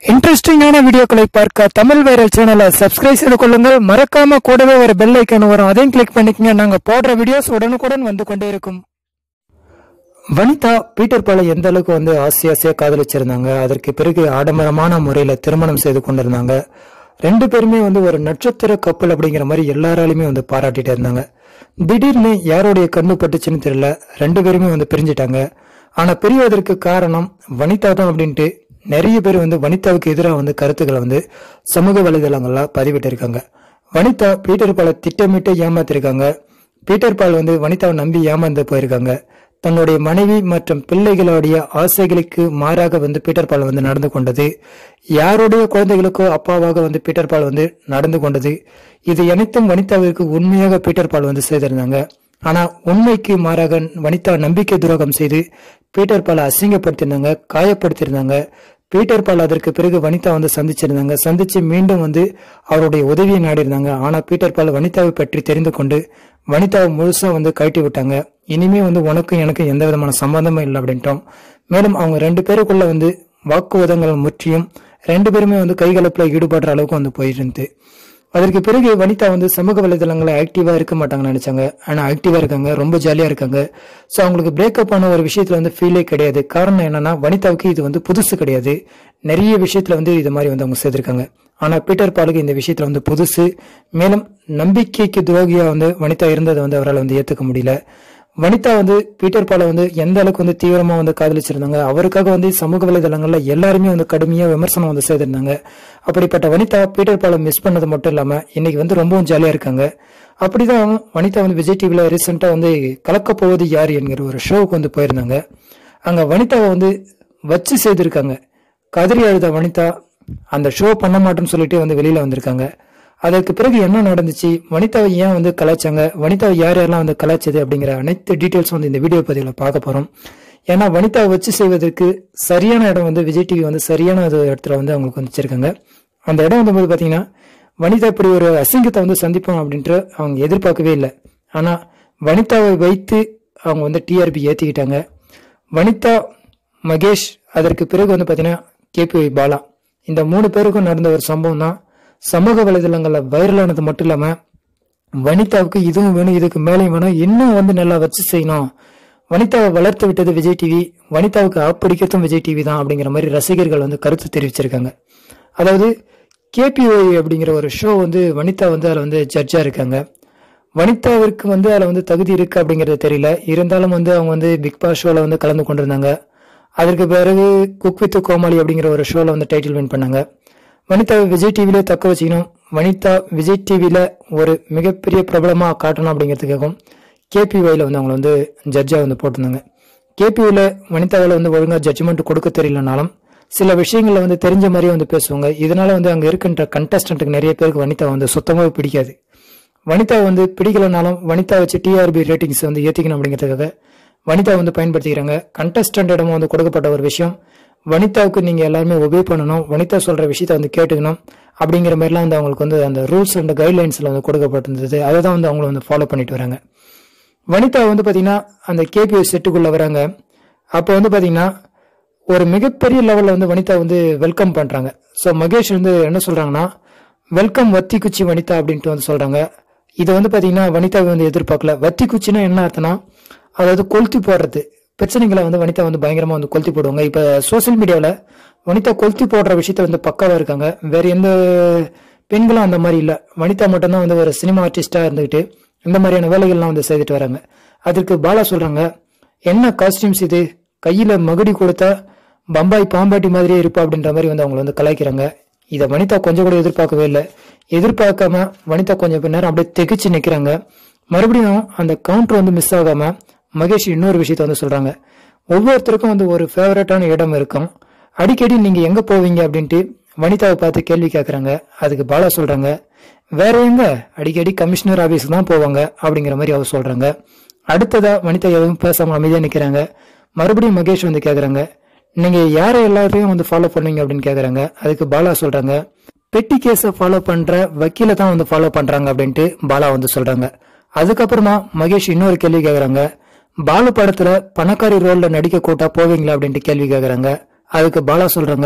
இன்ட்ரெஸ்டிங்கான வீடியோக்களை பார்க்க தமிழ் வைரல் சேனலை சப்ஸ்கிரைப் செய்து கொள்ளுங்கள் மறக்காம கூடவே ஒரு பெல் ஐக்கான் வரும் அதையும் கிளிக் பண்ணிக்கங்க நாங்க போடுற வீடியோஸ் உடனுக்குடன் வந்து கொண்டே இருக்கும் வனிதா பீட்டர் பாலை எந்த அளவுக்கு வந்து ஆசை ஆசையா காதலிச்சிருந்தாங்க அதற்கு பிறகு ஆடம்பரமான முறையில திருமணம் செய்து கொண்டிருந்தாங்க ரெண்டு பேருமே வந்து ஒரு நட்சத்திர கப்பல் அப்படிங்கிற மாதிரி எல்லாராலையுமே வந்து பாராட்டிட்டு இருந்தாங்க திடீர்னு யாருடைய கண்ணு பட்டுச்சுன்னு தெரியல ரெண்டு பேருமே வந்து பிரிஞ்சிட்டாங்க ஆனா பிரிவதற்கு காரணம் வனிதா தான் அப்படின்ட்டு நிறைய பேர் வந்து வனிதாவுக்கு எதிராக வந்து கருத்துக்களை வந்து சமூக வலைதளங்கள்ல பதிவிட்டு இருக்காங்க வனிதா பீட்டர் பாலை திட்டமிட்டு ஏமாத்திருக்காங்க பீட்டர் பால் வந்து வனிதாவை நம்பி ஏமாந்து போயிருக்காங்க தன்னுடைய மனைவி மற்றும் பிள்ளைகளுடைய ஆசைகளுக்கு மாறாக வந்து பீட்டர் பால் வந்து நடந்து கொண்டது யாருடைய குழந்தைகளுக்கோ அப்பாவாக வந்து பீட்டர் பால் வந்து நடந்து கொண்டது இது அனைத்தும் வனிதாவிற்கு உண்மையாக பீட்டர் பால் வந்து செய்திருந்தாங்க ஆனா உண்மைக்கு மாறாக வனிதா நம்பிக்கை துரோகம் செய்து பீட்டர் பாலை அசிங்கப்படுத்தியிருந்தாங்க காயப்படுத்தியிருந்தாங்க பீட்டர் பால் அதற்கு பிறகு வனிதா வந்து சந்திச்சிருந்தாங்க சந்திச்சு மீண்டும் வந்து அவருடைய உதவியை நாடி இருந்தாங்க ஆனா பீட்டர் பால் வனிதாவை பற்றி தெரிந்து கொண்டு வனிதாவை முழுசா வந்து கழட்டி விட்டாங்க இனிமே வந்து உனக்கும் எனக்கும் எந்த விதமான சம்பந்தமும் இல்லை அப்படின்ட்டோம் மேலும் அவங்க ரெண்டு பேருக்குள்ள வந்து வாக்குவாதங்கள் முற்றியும் ரெண்டு பேருமே வந்து கைகலப்புல ஈடுபடுற அளவுக்கு வந்து போயிருந்து அதற்கு பிறகு வனிதா வந்து சமூக வலைதளங்களை ஆக்டிவா இருக்க மாட்டாங்கன்னு நினைச்சாங்க ஆனா ஆக்டிவா இருக்காங்க ரொம்ப ஜாலியா இருக்காங்க சோ அவங்களுக்கு பிரேக்கப் ஆன ஒரு விஷயத்துல வந்து ஃபீலே கிடையாது காரணம் என்னன்னா வனிதாவுக்கு இது வந்து புதுசு கிடையாது நிறைய விஷயத்துல வந்து இது மாதிரி வந்து அவங்க செய்திருக்காங்க ஆனா பீட்டர் பாலுக்கு இந்த விஷயத்துல வந்து புதுசு மேலும் நம்பிக்கைக்கு துரோகியா வந்து வனிதா இருந்ததை வந்து அவரால் வந்து ஏத்துக்க முடியல வனிதா வந்து பீட்டர் பாலை வந்து எந்த அளவுக்கு வந்து தீவிரமா வந்து காதலிச்சிருந்தாங்க அவருக்காக வந்து சமூக வலைதளங்கள்ல எல்லாருமே வந்து கடுமையா விமர்சனம் வந்து செய்திருந்தாங்க அப்படிப்பட்ட வனிதா பீட்டர் பாலை மிஸ் பண்ணது மட்டும் இல்லாம இன்னைக்கு வந்து ரொம்பவும் ஜாலியா இருக்காங்க அப்படிதான் வனிதா வந்து விஜய் டிவில ரீசெண்டா வந்து கலக்க போவது யார் என்கிற ஒரு ஷோவுக்கு வந்து போயிருந்தாங்க அங்க வனிதாவை வந்து வச்சு செய்திருக்காங்க கதறி அழுத வனிதா அந்த ஷோ பண்ண மாட்டோம்னு சொல்லிட்டு வந்து வெளியில வந்திருக்காங்க அதற்கு பிறகு என்ன நடந்துச்சு வனிதாவை ஏன் வந்து கலாய்ச்சாங்க வனிதாவை யார் யாரெல்லாம் வந்து கலாய்ச்சது அப்படிங்கிற அனைத்து டீட்டெயில்ஸ் வந்து இந்த வீடியோ பதிவில் பார்க்க போறோம் ஏன்னா வனிதாவை வச்சு செய்வதற்கு சரியான இடம் வந்து விஜய் டிவி வந்து சரியான ஒரு இடத்துல வந்து அவங்களுக்கு வந்து வச்சிருக்காங்க அந்த இடம் வந்து போது பாத்தீங்கன்னா வனிதா இப்படி ஒரு அசிங்கத்தை வந்து சந்திப்போம் அப்படின்ட்டு அவங்க எதிர்பார்க்கவே இல்லை ஆனா வனிதாவை வைத்து அவங்க வந்து டிஆர்பி ஏத்திக்கிட்டாங்க வனிதா மகேஷ் அதற்கு பிறகு வந்து பாத்தீங்கன்னா கேபி பாலா இந்த மூணு பேருக்கும் நடந்த ஒரு சம்பவம் தான் சமூக வலைதளங்கள்ல வைரலானது மட்டும் இல்லாம வனிதாவுக்கு இதுவும் வேணும் இதுக்கு மேலேயும் வேணும் இன்னும் வந்து நல்லா வச்சு செய்யணும் வனிதாவை வளர்த்து விட்டது விஜய் டிவி வனிதாவுக்கு ஆப்படிக்கிறதும் விஜய் டிவி தான் அப்படிங்கிற மாதிரி ரசிகர்கள் வந்து கருத்து தெரிவிச்சிருக்காங்க அதாவது கேபிஒய் அப்படிங்கிற ஒரு ஷோ வந்து வனிதா வந்து அதில் வந்து ஜட்ஜா இருக்காங்க வனிதாவிற்கு வந்து அதில் வந்து தகுதி இருக்கு அப்படிங்கிறது தெரியல இருந்தாலும் வந்து அவங்க வந்து பிக் பாஸ் ஷோவில் வந்து கலந்து கொண்டிருந்தாங்க அதற்கு பிறகு குக் வித் கோமாளி அப்படிங்கிற ஒரு ஷோவில் வந்து டைட்டில் வின் பண்ணாங்க வனிதாவை விஜய் டிவிலே தக்க வச்சுக்கணும் வனிதா விஜய் டிவியில ஒரு மிகப்பெரிய பிரபலமா காட்டணும் அப்படிங்கிறதுக்காகவும் கேபிஒய்ல வந்து அவங்கள வந்து ஜட்ஜா வந்து போட்டிருந்தாங்க கேபிஒய்ல வனிதாவில் வந்து ஒழுங்கா ஜட்ஜ்மெண்ட் கொடுக்க தெரியலனாலும் சில விஷயங்கள்ல வந்து தெரிஞ்ச மாதிரியே வந்து பேசுவாங்க இதனால வந்து அங்க இருக்கின்ற கண்டஸ்டன்ட்டுக்கு நிறைய பேருக்கு வனிதா வந்து சுத்தமாவே பிடிக்காது வனிதா வந்து பிடிக்கலனாலும் வனிதா வச்சு டிஆர்பி ரேட்டிங்ஸ் வந்து ஏத்திக்கணும் அப்படிங்கிறதுக்காக வனிதா வந்து பயன்படுத்திக்கிறாங்க கண்டஸ்டன்டிடம் வந்து கொடுக்கப்பட்ட ஒரு விஷயம் வனிதாவுக்கு நீங்க எல்லாருமே ஒபே பண்ணணும் வனிதா சொல்ற விஷயத்த வந்து கேட்டுக்கணும் அப்படிங்கிற மாதிரிலாம் வந்து அவங்களுக்கு வந்து அந்த ரூல்ஸ் அண்ட் கைட்லைன்ஸ்ல வந்து கொடுக்கப்பட்டிருந்தது அதை தான் வந்து அவங்கள வந்து ஃபாலோ பண்ணிட்டு வராங்க வனிதா வந்து பாத்தீங்கன்னா அந்த கேபிஓ செட்டுக்குள்ள வராங்க அப்போ வந்து பாத்தீங்கன்னா ஒரு மிகப்பெரிய லெவல்ல வந்து வனிதா வந்து வெல்கம் பண்றாங்க ஸோ மகேஷ் வந்து என்ன சொல்றாங்கன்னா வெல்கம் வத்தி குச்சி வனிதா அப்படின்ட்டு வந்து சொல்றாங்க இதை வந்து பாத்தீங்கன்னா வனிதாவை வந்து எதிர்பார்க்கல வத்தி குச்சின்னா என்ன அர்த்தம்னா அதாவது கொளுத்தி போடுறது பிரச்சனைகளை வந்து வனிதா வந்து பயங்கரமா வந்து கொளுத்தி போடுவாங்க இப்ப சோசியல் மீடியாவில் வனிதா கொளுத்தி போடுற விஷயத்த வந்து பக்காவா இருக்காங்க வேற எந்த பெண்களும் அந்த மாதிரி இல்ல வனிதா மட்டும்தான் வந்து ஒரு சினிமா ஆர்டிஸ்டா இருந்துகிட்டு இந்த மாதிரியான வேலைகள்லாம் வந்து செய்துட்டு வராங்க அதற்கு பாலா சொல்றாங்க என்ன காஸ்டியூம்ஸ் இது கையில மகுடி கொடுத்தா பம்பாய் பாம்பாட்டி மாதிரியே இருப்பா அப்படின்ற மாதிரி வந்து அவங்களை வந்து கலாய்க்கிறாங்க இதை வனிதா கொஞ்சம் கூட எதிர்பார்க்கவே இல்லை எதிர்பார்க்காம வனிதா கொஞ்சம் நேரம் அப்படியே திகிச்சு நிக்கிறாங்க மறுபடியும் அந்த கவுண்டர் வந்து மிஸ் ஆகாம மகேஷ் இன்னொரு விஷயத்த வந்து சொல்றாங்க ஒவ்வொருத்தருக்கும் வந்து ஒரு ஃபேவரட்டான இடம் இருக்கும் அடிக்கடி நீங்க எங்க போவீங்க அப்படின்ட்டு வனிதாவை பார்த்து கேள்வி கேட்கறாங்க அதுக்கு பாலா சொல்றாங்க வேற எங்க அடிக்கடி கமிஷனர் ஆபீஸ்க்கு தான் போவாங்க அப்படிங்கிற மாதிரி அவர் சொல்றாங்க அடுத்ததா வனிதா எதுவும் பேசாம அமைதியா நிக்கிறாங்க மறுபடியும் மகேஷ் வந்து கேக்குறாங்க நீங்க யாரை எல்லாரையும் வந்து ஃபாலோ பண்ணுவீங்க அப்படின்னு கேக்குறாங்க அதுக்கு பாலா சொல்றாங்க பெட்டி கேஸ ஃபாலோ பண்ற வக்கீல தான் வந்து ஃபாலோ பண்றாங்க அப்படின்ட்டு பாலா வந்து சொல்றாங்க அதுக்கப்புறமா மகேஷ் இன்னொரு கேள்வி கேக்குறாங்க பாலு படத்துல பணக்காரி ரோல்ல நடிக்க கூட்டா போவீங்களா அப்படின்ட்டு கேள்வி கேக்குறாங்க அதுக்கு பாலா சொல்றாங்க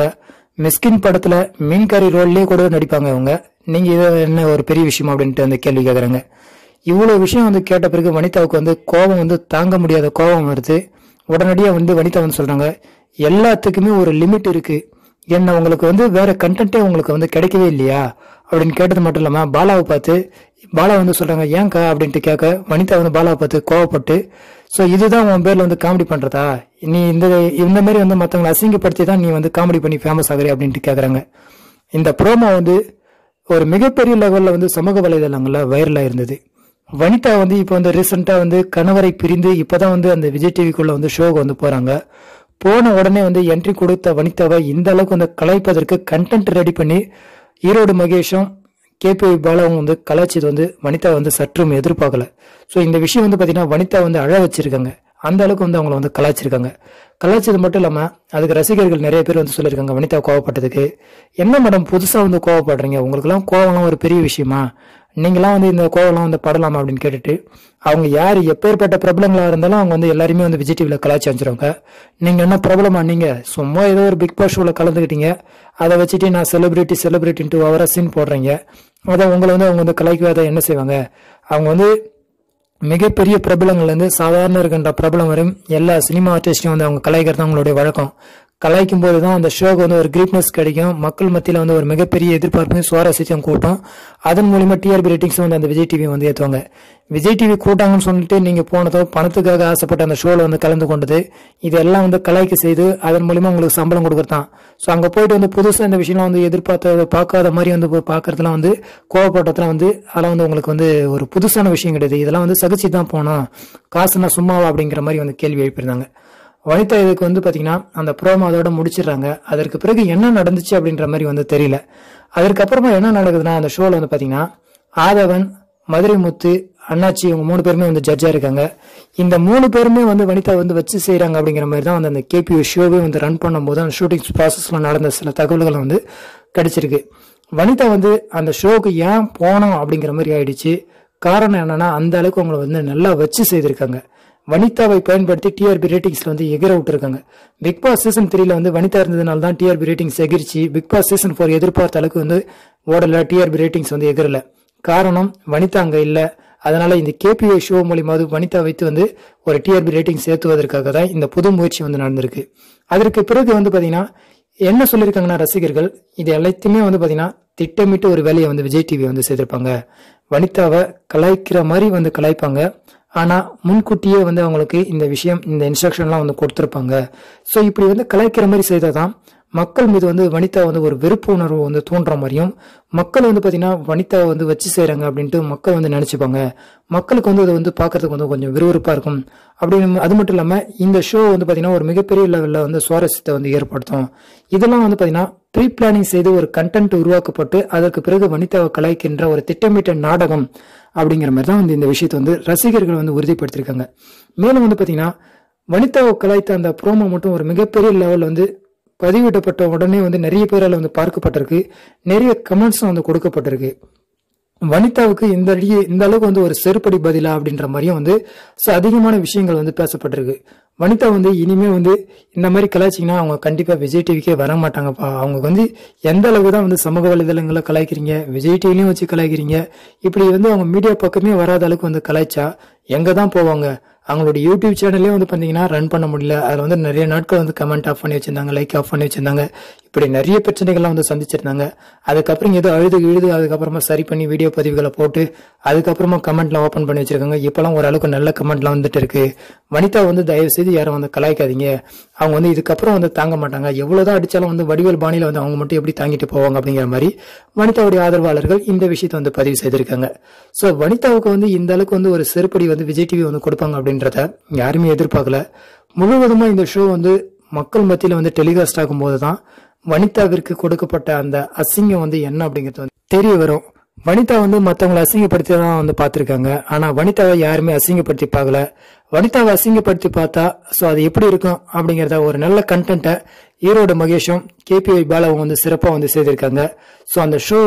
மிஸ்கின் படத்துல மீன்காரி ரோல்லே கூட நடிப்பாங்க அவங்க நீங்க இது என்ன ஒரு பெரிய விஷயம் அப்படின்ட்டு அந்த கேள்வி கேக்குறாங்க இவ்வளவு விஷயம் வந்து கேட்ட பிறகு வனிதாவுக்கு வந்து கோபம் வந்து தாங்க முடியாத கோபம் வருது உடனடியா வந்து வனிதா வந்து சொல்றாங்க எல்லாத்துக்குமே ஒரு லிமிட் இருக்கு என்ன உங்களுக்கு வந்து வேற கண்டென்ட்டே உங்களுக்கு வந்து கிடைக்கவே இல்லையா அப்படின்னு கேட்டது மட்டும் இல்லாம பாலாவை பார்த்து பாலா வந்து சொல்றாங்க ஏன்க்கா அப்படின்ட்டு கேட்க வனிதா வந்து பாலாவை பார்த்து கோவப்பட்டு சோ இதுதான் உன் பேர்ல வந்து காமெடி பண்றதா நீ இந்த இந்த மாதிரி வந்து மத்தவங்களை அசிங்கப்படுத்தி தான் நீ வந்து காமெடி பண்ணி ஃபேமஸ் ஆகுறே அப்படின்ட்டு கேக்குறாங்க இந்த ப்ரோமோ வந்து ஒரு மிகப்பெரிய லெவல்ல வந்து சமூக வலைதளங்கள்ல வைரலா இருந்தது வனிதா வந்து இப்போ வந்து ரீசெண்டா வந்து கணவரை பிரிந்து இப்பதான் வந்து அந்த விஜய் டிவிக்குள்ள வந்து ஷோக்கு வந்து போறாங்க போன உடனே வந்து என்ட்ரி கொடுத்த வனிதாவை இந்த அளவுக்கு வந்து கலாய்ப்பதற்கு கண்டென்ட் ரெடி பண்ணி ஈரோடு மகேஷும் கேபி பாலாவும் வந்து கலாய்ச்சது வந்து வனிதா வந்து சற்றும் எதிர்பார்க்கல ஸோ இந்த விஷயம் வந்து பாத்தீங்கன்னா வனிதா வந்து அழ வச்சிருக்காங்க அந்த அளவுக்கு வந்து அவங்கள வந்து கலாய்ச்சிருக்காங்க கலாய்ச்சது மட்டும் இல்லாம அதுக்கு ரசிகர்கள் நிறைய பேர் வந்து சொல்லியிருக்காங்க வனிதா கோவப்பட்டதுக்கு என்ன மேடம் புதுசா வந்து கோவப்படுறீங்க உங்களுக்குலாம் கோவம்லாம் ஒரு பெரிய விஷயமா நீங்களாம் வந்து இந்த கோவம்லாம் வந்து படலாமா அப்படின்னு கேட்டுட்டு அவங்க யார் எப்பேற்பட்ட பிரபலங்களா இருந்தாலும் அவங்க வந்து எல்லாருமே வந்து விஜய் டிவில கலாய்ச்சி அமைச்சிருவாங்க நீங்க என்ன பிரபலமா நீங்க சும்மா ஏதோ ஒரு பிக் பாஸ் ஷோல கலந்துக்கிட்டீங்க அதை வச்சுட்டு நான் செலிபிரிட்டி செலிபிரிட்டின்ட்டு ஓவரா சீன் போடுறீங்க அதை உங்களை வந்து அவங்க வந்து கலாய்க்காத என்ன செய்வாங்க அவங்க வந்து மிகப்பெரிய பிரபலங்கள்ல இருந்து சாதாரண இருக்கின்ற பிரபலம் வரையும் எல்லா சினிமா ஆர்டிஸ்டையும் வந்து அவங்க கலாய்க்கிறது அவங்களுடைய வழக்கம் கலாய்க்கும் போது தான் அந்த ஷோக்கு வந்து ஒரு கிரீப்னஸ் கிடைக்கும் மக்கள் மத்தியில் வந்து ஒரு மிகப்பெரிய எதிர்பார்ப்பு சுவாரஸ்யம் கூட்டம் அதன் மூலியமா டிஆர்பி ரேட்டிங்ஸ் வந்து அந்த விஜய் டிவி வந்து ஏற்றுவாங்க விஜய் டிவி கூட்டாங்கன்னு சொல்லிட்டு நீங்க போனதோ பணத்துக்காக ஆசைப்பட்ட அந்த ஷோல வந்து கலந்து கொண்டது இதெல்லாம் வந்து கலாய்க்க செய்து அதன் மூலியமா உங்களுக்கு சம்பளம் கொடுக்கறதான் ஸோ அங்க போயிட்டு வந்து புதுசா இந்த விஷயம்லாம் வந்து எதிர்பார்த்த பார்க்காத மாதிரி வந்து போய் பார்க்கறதுலாம் வந்து கோவப்பட்டதுலாம் வந்து அதெல்லாம் வந்து உங்களுக்கு வந்து ஒரு புதுசான விஷயம் கிடையாது இதெல்லாம் வந்து சகிச்சு தான் போனோம் காசுனா சும்மாவா அப்படிங்கிற மாதிரி வந்து கேள்வி எழுப்பியிருந்தாங்க வனிதா இதுக்கு வந்து பாத்தீங்கன்னா அந்த ப்ரோமோ அதோட முடிச்சிடுறாங்க அதற்கு பிறகு என்ன நடந்துச்சு அப்படின்ற மாதிரி வந்து தெரியல அதற்கப்புறமா என்ன நடக்குதுன்னா அந்த ஷோல வந்து பாத்தீங்கன்னா ஆதவன் மதுரை முத்து அண்ணாச்சி இவங்க மூணு பேருமே வந்து ஜட்ஜா இருக்காங்க இந்த மூணு பேருமே வந்து வனிதா வந்து வச்சு செய்யறாங்க அப்படிங்கிற மாதிரி தான் வந்து அந்த கேபியூ ஷோவே வந்து ரன் பண்ணும்போது அந்த ஷூட்டிங் ப்ராசஸ்ல நடந்த சில தகவல்கள் வந்து கிடைச்சிருக்கு வனிதா வந்து அந்த ஷோக்கு ஏன் போனோம் அப்படிங்கிற மாதிரி ஆயிடுச்சு காரணம் என்னன்னா அந்த அளவுக்கு அவங்களை வந்து நல்லா வச்சு செய்திருக்காங்க வனிதாவை பயன்படுத்தி டிஆர்பி ரேட்டிங்ஸ்ல வந்து எகிர விட்டுருக்காங்க பிக் பாஸ் சீசன் த்ரீல வந்து வனிதா இருந்ததுனால தான் டிஆர்பி ரேட்டிங்ஸ் எகிரிச்சு பிக் பாஸ் சீசன் ஃபோர் எதிர்பார்த்த அளவுக்கு வந்து ஓடல டிஆர்பி ரேட்டிங்ஸ் வந்து எகிரல காரணம் வனிதா அங்க இல்ல அதனால இந்த கேபிஐ ஷோ மூலியமாவது வனிதா வைத்து வந்து ஒரு டிஆர்பி ரேட்டிங்ஸ் ஏற்றுவதற்காக தான் இந்த புது முயற்சி வந்து நடந்திருக்கு அதற்கு பிறகு வந்து பாத்தீங்கன்னா என்ன சொல்லியிருக்காங்கன்னா ரசிகர்கள் இது எல்லாத்தையுமே வந்து பாத்தீங்கன்னா திட்டமிட்டு ஒரு வேலையை வந்து விஜய் டிவி வந்து செய்திருப்பாங்க வனிதாவை கலாய்க்கிற மாதிரி வந்து கலாய்ப்பாங்க ஆனா முன்கூட்டியே வந்து அவங்களுக்கு இந்த விஷயம் இந்த இன்ஸ்ட்ரக்ஷன்லாம் வந்து கொடுத்துருப்பாங்க ஸோ இப்படி வந்து கலாய்க்கிற மாதிரி செய்தாதான் மக்கள் மீது வந்து வனிதா வந்து ஒரு வெறுப்பு உணர்வு வந்து தோன்ற மாதிரியும் மக்கள் வந்து பாத்தீங்கன்னா வனிதாவை வந்து வச்சு செய்றாங்க அப்படின்ட்டு மக்கள் வந்து நினைச்சுப்பாங்க மக்களுக்கு வந்து அது வந்து பார்க்கறதுக்கு வந்து கொஞ்சம் விறுவிறுப்பா இருக்கும் அப்படின்னு அது மட்டும் இல்லாம இந்த ஷோ வந்து பாத்தீங்கன்னா ஒரு மிகப்பெரிய லெவல்ல வந்து சுவாரஸ்யத்தை வந்து ஏற்படுத்தும் இதெல்லாம் வந்து பாத்தீங்கன்னா ப்ரீ பிளானிங் செய்து ஒரு கண்டென்ட் உருவாக்கப்பட்டு அதற்கு பிறகு வனிதாவை கலாய்க்கின்ற ஒரு திட்டமிட்ட நாடகம் அப்படிங்கிற மாதிரி தான் வந்து இந்த விஷயத்தை வந்து ரசிகர்கள் வந்து உறுதிப்படுத்திருக்காங்க மேலும் வந்து பாத்தீங்கன்னா வனிதாவை கலாய்த்த அந்த ப்ரோமோ மட்டும் ஒரு மிகப்பெரிய லெவல் வந்து பதிவிடப்பட்ட உடனே வந்து நிறைய பேரால் வந்து பார்க்கப்பட்டிருக்கு நிறைய கமெண்ட்ஸும் வந்து கொடுக்கப்பட்டிருக்கு வனிதாவுக்கு இந்த அடி இந்த அளவுக்கு வந்து ஒரு செருப்படி பதிலா அப்படின்ற மாதிரியும் வந்து ச- அதிகமான விஷயங்கள் வந்து பேசப்பட்டிருக்கு வனிதா வந்து இனிமே வந்து இந்த மாதிரி கலாய்ச்சிங்கன்னா அவங்க கண்டிப்பா விஜய் டிவிக்கே வர மாட்டாங்கப்பா அவங்க வந்து எந்த அளவுக்கு தான் வந்து சமூக வலைதளங்களை கலாய்க்கிறீங்க விஜய் டிவிலையும் வச்சு கலாய்க்கிறீங்க இப்படி வந்து அவங்க மீடியா பக்கமே வராத அளவுக்கு வந்து கலாய்ச்சா எங்க தான் போவாங்க அவங்களுடைய யூடியூப் சேனல்லே வந்து பார்த்தீங்கன்னா ரன் பண்ண முடியல அதில் வந்து நிறைய நாட்கள் வந்து கமெண்ட் ஆஃப் பண்ணி வச்சிருந்தாங்க லைக் ஆஃப் பண்ணி வச்சிருந்தாங்க இப்படி நிறைய பிரச்சனைகள்லாம் வந்து சந்திச்சிருந்தாங்க அதுக்கப்புறம் ஏதோ அழுது இழுது அதுக்கப்புறமா சரி பண்ணி வீடியோ பதிவுகளை போட்டு அதுக்கப்புறமா கமெண்ட்லாம் ஓப்பன் பண்ணி வச்சிருக்காங்க இப்போலாம் ஓரளவுக்கு நல்ல கமெண்ட்லாம் வந்துட்டு இருக்கு வனிதா வந்து தயவு செய்து யாரும் வந்து கலாய்க்காதீங்க அவங்க வந்து இதுக்கப்புறம் வந்து தாங்க மாட்டாங்க எவ்வளவுதான் அடிச்சாலும் வந்து வடிவேல் பாணியில வந்து அவங்க மட்டும் எப்படி தாங்கிட்டு போவாங்க அப்படிங்கிற மாதிரி வனிதாவுடைய ஆதரவாளர்கள் இந்த விஷயத்தை வந்து பதிவு செய்திருக்காங்க சோ வனிதாவுக்கு வந்து இந்த அளவுக்கு வந்து ஒரு செருப்படி வந்து விஜய் டிவி வந்து கொடுப்பாங்க அப்படின்றத யாருமே எதிர்பார்க்கல முழுவதுமா இந்த ஷோ வந்து மக்கள் மத்தியில வந்து டெலிகாஸ்ட் ஆகும்போது தான் வனிதாவிற்கு கொடுக்கப்பட்ட அந்த அசிங்கம் வந்து என்ன அப்படிங்கிறது வந்து தெரிய வரும் வனிதா வந்து மத்தவங்களை அசிங்கப்படுத்தி தான் வந்து பார்த்திருக்காங்க ஆனா வனிதாவை யாருமே அசிங்கப்படுத்தி பார்க்கல வனிதாவை அசிங்கப்படுத்தி பார்த்தா சோ அது எப்படி இருக்கும் அப்படிங்கறத ஒரு நல்ல கண்டென்ட்டை ஈரோடு மகேஷும் கேபிஐ பாலாவும் வந்து சிறப்பா வந்து செய்திருக்காங்க சோ அந்த ஷோல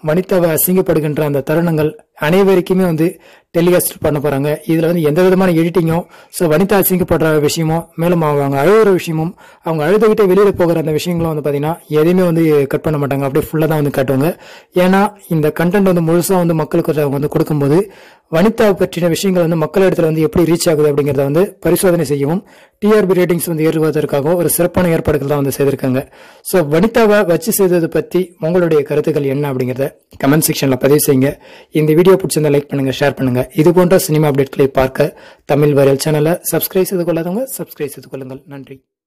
வனிதாவை அசிங்கப்படுகின்ற அந்த தருணங்கள் அனைவருக்குமே வந்து டெலிகாஸ்ட் பண்ண போறாங்க இதுல வந்து எந்த விதமான எடிட்டிங்கும் ஸோ வனிதா அசிங்கப்படுற விஷயமும் மேலும் அவங்க அவங்க அழுகிற விஷயமும் அவங்க அழுதுகிட்டே வெளியில போகிற அந்த விஷயங்களும் வந்து பாத்தீங்கன்னா எதையுமே வந்து கட் பண்ண மாட்டாங்க அப்படியே ஃபுல்லா தான் வந்து காட்டுவாங்க ஏன்னா இந்த கண்டென்ட் வந்து முழுசா வந்து மக்களுக்கு அவங்க வந்து கொடுக்கும்போது வனிதாவை பற்றின விஷயங்கள் வந்து மக்கள் இடத்துல வந்து எப்படி ரீச் ஆகுது அப்படிங்கறத வந்து பரிசோதனை செய்யவும் டிஆர்பி ரேட்டிங்ஸ் வந்து ஏறுவதற்காக ஒரு சிறப்பான ஏற்பாடுகள் தான் வந்து செய்திருக்காங்க ஸோ வனிதாவை வச்சு செய்தது பத்தி உங்களுடைய கருத்துக்கள் என்ன அப்படிங்கறத கமெண்ட் செக்ஷன்ல பதிவு செய்யுங்க இந்த வீடியோ பிடிச்சிருந்தா லைக் பண்ணுங்க ஷேர் பண்ணுங்க இது போன்ற சினிமா அப்டேட்களை பார்க்க தமிழ் வைரல் சேனலை சப்ஸ்கிரைப் செய்து கொள்ளாதவங்க சப்ஸ்கிரைப் செய்து கொள்ளுங்கள் நன்றி